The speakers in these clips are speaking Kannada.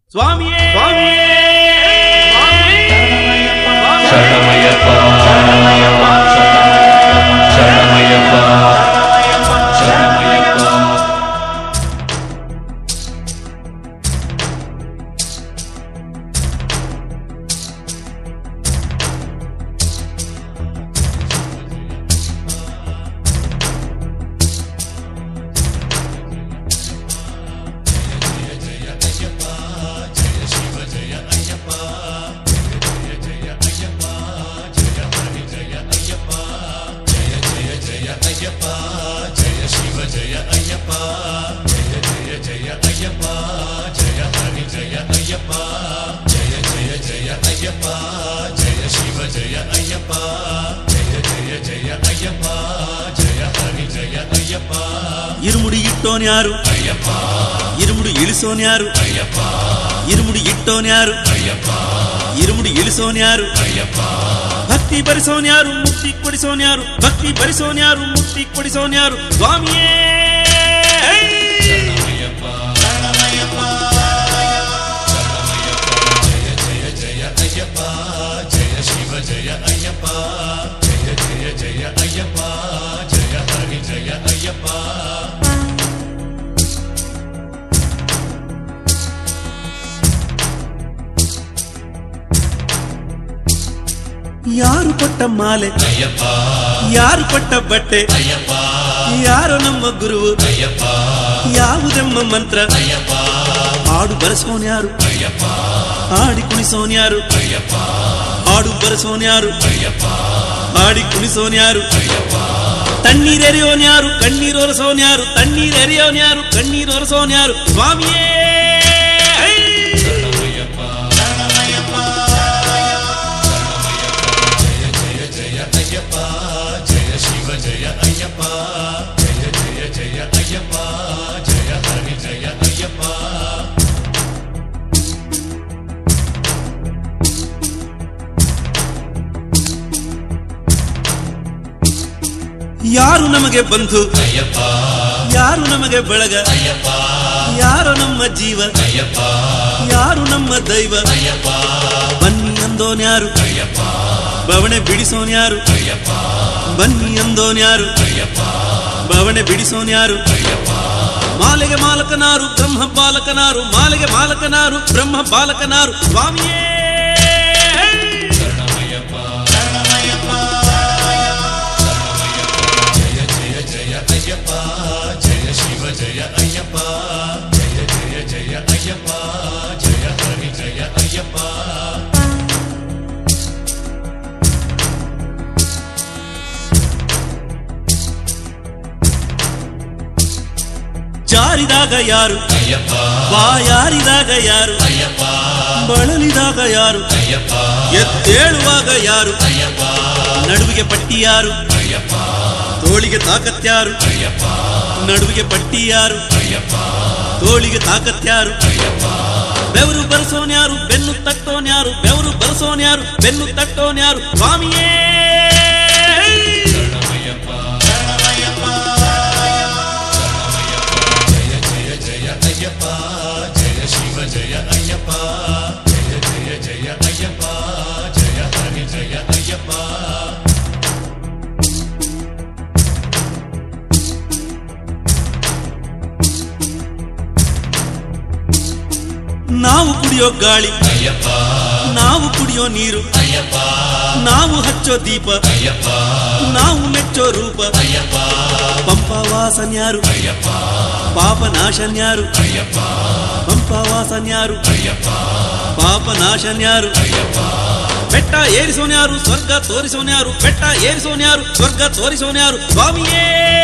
ಸ್ವಾಮಿಯೇ ಸ್ವಾಮಿಯೇ ಶರಣಮಯ್ಯಪ್ಪ ಶರಣಮಯ್ಯಪ್ಪ ಶರಣಮಯ್ಯಪ್ಪ ಇರುಮುಡಿ ಇಟ್ಟೋನ್ಯಾರು ಇರುಮುಡಿ ಇಳಿಸೋನ್ಯಾರು ಇರುಮುಡಿ ಇಟ್ಟೋನ್ಯಾರು ಇರುಮುಡಿ ಇಳಿಸೋನ್ಯಾರು ಭಕ್ತಿ ಭರಿಸೋನ್ಯಾರು ಮುಕ್ತಿ ಕೊಡಿಸೋನ್ಯಾರು ಭಕ್ತಿ ಭರಿಸೋನ್ಯಾರು ಮುಕ್ತಿ ಕೊಡಿಸೋನ್ಯಾರು ಸ್ವಾಮಿಯೇ ಯಾರು ಕೊಟ್ಟ ಮಾಲೆ ಯಾರು ಕೊಟ್ಟ ಬಟ್ಟೆ ಯಾರು ನಮ್ಮ ಗುರುವು ಯಾವುದೆಮ್ಮ ಮಂತ್ರ ಹಾಡು ಬರೆಸೋನ್ಯಾರು ಹಾಡಿ ಕುಣಿಸೋನ್ಯಾರು ಹಾಡು ಬರೆಸೋನ್ಯಾರು ಹಾಡಿ ಕುಣಿಸೋನ್ಯಾರು ತಣ್ಣೀರೆರೆಯೋನ್ಯಾರು ಕಣ್ಣೀರೊರಸೋನ್ಯಾರು ತಣ್ಣೀರೆರೆಯೋನ್ಯಾರು ಕಣ್ಣೀರೊರಸೋನ್ಯಾರು ಸ್ವಾಮಿಯೇ ಯಾರು ನಮಗೆ ಬಂಧು ಯಾರು ನಮಗೆ ಬೆಳಗ ಯಾರು ನಮ್ಮ ಜೀವ ಯಾರು ನಮ್ಮ ದೈವ ಬನ್ನಿ ಅಂದೋನ್ಯಾರು ಬವಣೆ ಬಿಡಿಸೋನ್ಯಾರು ಬನ್ನಿ ಅಂದೋನ್ಯಾರು ಬವಣೆ ಬಿಡಿಸೋನ್ಯಾರು ಮಾಲೆಗೆ ಮಾಲಕನಾರು ಬ್ರಹ್ಮ ಬಾಲಕನಾರು ಮಾಲೆಗೆ ಮಾಲಕನಾರು ಬ್ರಹ್ಮ ಬಾಲಕನಾರು ಸ್ವಾಮಿಯೇ ಜಾರಿದಾಗ ಯಾರು ಬಾಯಾರಿದಾಗ ಯಾರು ಬಳಲಿದಾಗ ಯಾರು ಎದ್ದೇಳುವಾಗ ಯಾರು ನಡುವಿಗೆ ಪಟ್ಟಿ ಯಾರು ತೋಳಿಗೆ ತಾಕತ್ಯಾರು ನಡುವಿಗೆ ಪಟ್ಟಿ ಯಾರು ತೋಳಿಗೆ ತಾಕತ್ಯಾರು ಬೆವರು ಬರಸೋನ್ಯಾರು ಬೆನ್ನು ತಟ್ಟೋನ್ಯಾರು ಬೆವರು ಬರಸೋನ್ಯಾರು ಬೆನ್ನು ತಟ್ಟೋನ್ಯಾರು ಸ್ವಾಮಿಯೇ ನಾವು ಕುಡಿಯೋ ಗಾಳಿ ನಾವು ಕುಡಿಯೋ ನೀರು ನಾವು ಹಚ್ಚೋ ದೀಪ ನಾವು ಮೆಚ್ಚೋ ರೂಪ ಪಂಪವಾಸನ್ಯಾರು ಪಾಪನಾಶನ್ಯಾರು ಪಂಪವಾಸನ್ಯಾರು ಪಾಪನಾಶನ್ಯಾರು ಬೆಟ್ಟ ಏರಿಸೋನ್ಯಾರು ಸ್ವರ್ಗ ತೋರಿಸೋನ್ಯಾರು ಬೆಟ್ಟ ಏರಿಸೋನ್ಯಾರು ಸ್ವರ್ಗ ತೋರಿಸೋನ್ಯಾರು ಸ್ವಾಮಿಯೇ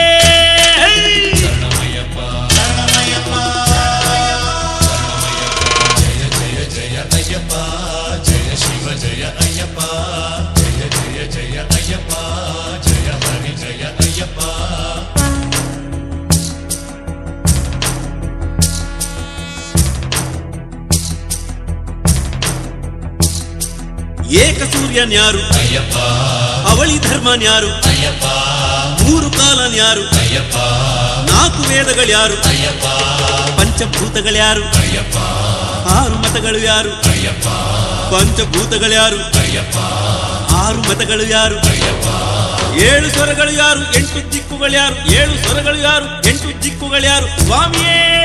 ಏಕ ಸೂರ್ಯನ್ಯಾರು ಅವಳಿ ಧರ್ಮನ್ಯಾರು ಮೂರು ಕಾಲನ್ಯಾರು ನಾಲ್ಕು ವೇದಗಳ್ಯಾರು ಪಂಚಭೂತಗಳ್ಯಾರು ಆರು ಮತಗಳು ಯಾರು ಪಂಚಭೂತಗಳು ಯಾರು ಆರು ಮತಗಳು ಯಾರು ಏಳು ಸ್ವರಗಳು ಯಾರು ಎಂಟು ದಿಕ್ಕುಗಳು ಯಾರು ಏಳು ಸ್ವರಗಳು ಯಾರು ಎಂಟು ದಿಕ್ಕುಗಳು ಯಾರು ಸ್ವಾಮಿಯೇ